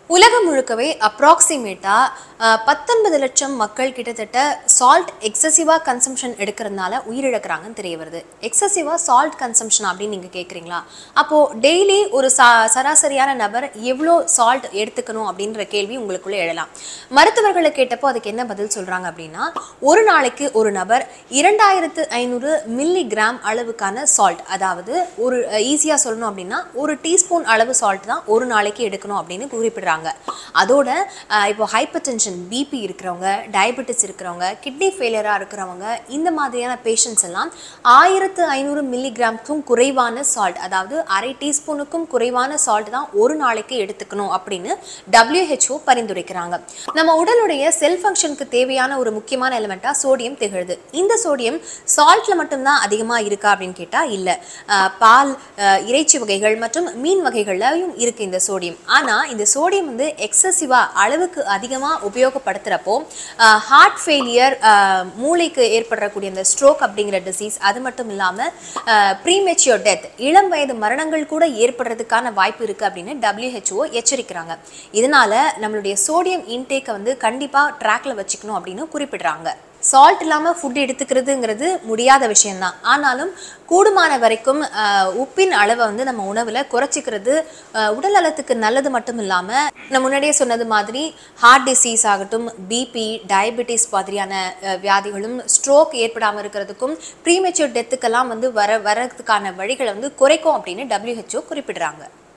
உலகம் முழுக்கவே அப்ராக்சிமேட்டாக பத்தொன்பது லட்சம் மக்கள் கிட்டத்தட்ட சால்ட் எக்ஸசிவாக கன்சம்ஷன் எடுக்கிறதுனால உயிரிழக்கிறாங்கன்னு தெரிய வருது எக்ஸசிவாக சால்ட் கன்சம்ஷன் அப்படின்னு நீங்கள் கேட்குறீங்களா அப்போது டெய்லி ஒரு சா சராசரியான நபர் எவ்வளோ சால்ட் எடுத்துக்கணும் அப்படின்ற கேள்வி உங்களுக்குள்ளே எழலாம் மருத்துவர்களை கேட்டப்போ அதுக்கு என்ன பதில் சொல்கிறாங்க அப்படின்னா ஒரு நாளைக்கு ஒரு நபர் இரண்டாயிரத்து ஐநூறு மில்லி கிராம் அளவுக்கான சால்ட் அதாவது ஒரு ஈஸியாக சொல்லணும் அப்படின்னா ஒரு டீஸ்பூன் அளவு சால்ட் தான் ஒரு நாளைக்கு எடுக்கணும் அப்படின்னு குறிப்பிடுறாங்க அதோட அஹ், இப்போ ஹைப்பர் டென்ஷன் பிபி இருக்கிறவங்க டயபெட்டிஸ் இருக்கிறவங்க கிட்னி ஃபெயிலியராக இருக்கிறவங்க இந்த மாதிரியான பேஷண்ட்ஸ் எல்லாம் ஆயிரத்து ஐநூறு மில்லிகிராம்க்கும் குறைவான சால்ட் அதாவது அரை டீஸ்பூனுக்கும் குறைவான சால்ட் தான் ஒரு நாளைக்கு எடுத்துக்கணும் அப்படின்னு WHO பரிந்துரைக்கிறாங்க நம்ம உடலுடைய செல் ஃபங்க்ஷனுக்கு தேவையான ஒரு முக்கியமான எலிமெண்ட்டாக சோடியம் திகழுது இந்த சோடியம் சால்ட்ல மட்டும்தான் அதிகமாக இருக்கா அப்படின்னு கேட்டால் இல்லை பால் அஹ், இறைச்சி வகைகள் மற்றும் மீன் வகைகள்லையும் இருக்கு இந்த சோடியம் ஆனால் இந்த சோடியம் வந்து எக்ஸசிவாக அளவுக்கு அதிகமாக உபயோகப்படுத்துகிறப்போ ஹார்ட் ஃபெயிலியர் மூளைக்கு ஏற்படக்கூடிய இந்த ஸ்ட்ரோக் அப்படிங்கிற டிசீஸ் அது மட்டும் இல்லாமல் ப்ரீமெச்சியோர் டெத் இளம் வயது மரணங்கள் கூட ஏற்படுறதுக்கான வாய்ப்பு இருக்குது அப்படின்னு WHO எச்சரிக்கிறாங்க இதனால நம்மளுடைய சோடியம் இன்டேக்கை வந்து கண்டிப்பாக ட்ராக்ல வச்சுக்கணும் அப்படின்னு குறிப்பிடுறாங்க சால்ட் இல்லாமல் ஃபுட் எடுத்துக்கிறதுங்கிறது முடியாத விஷயம்தான் ஆனாலும் கூடுமான வரைக்கும் ஆஹ், உப்பின் அளவை வந்து நம்ம உணவில் குறைச்சிக்கிறது ஆஹ், உடல் நலத்துக்கு நல்லது மட்டும் இல்லாமல் நான் முன்னாடியே சொன்னது மாதிரி ஹார்ட் டிசீஸ் ஆகட்டும் பிபி டயபெட்டிஸ் மாதிரியான ஆஹ், வியாதிகளும் ஸ்ட்ரோக் ஏற்படாமல் இருக்கிறதுக்கும் ப்ரீமெச்சூர் டெத்துக்கெல்லாம் வந்து வர வரதுக்கான வழிகளை வந்து குறைக்கும் அப்படின்னு WHO குறிப்பிடுறாங்க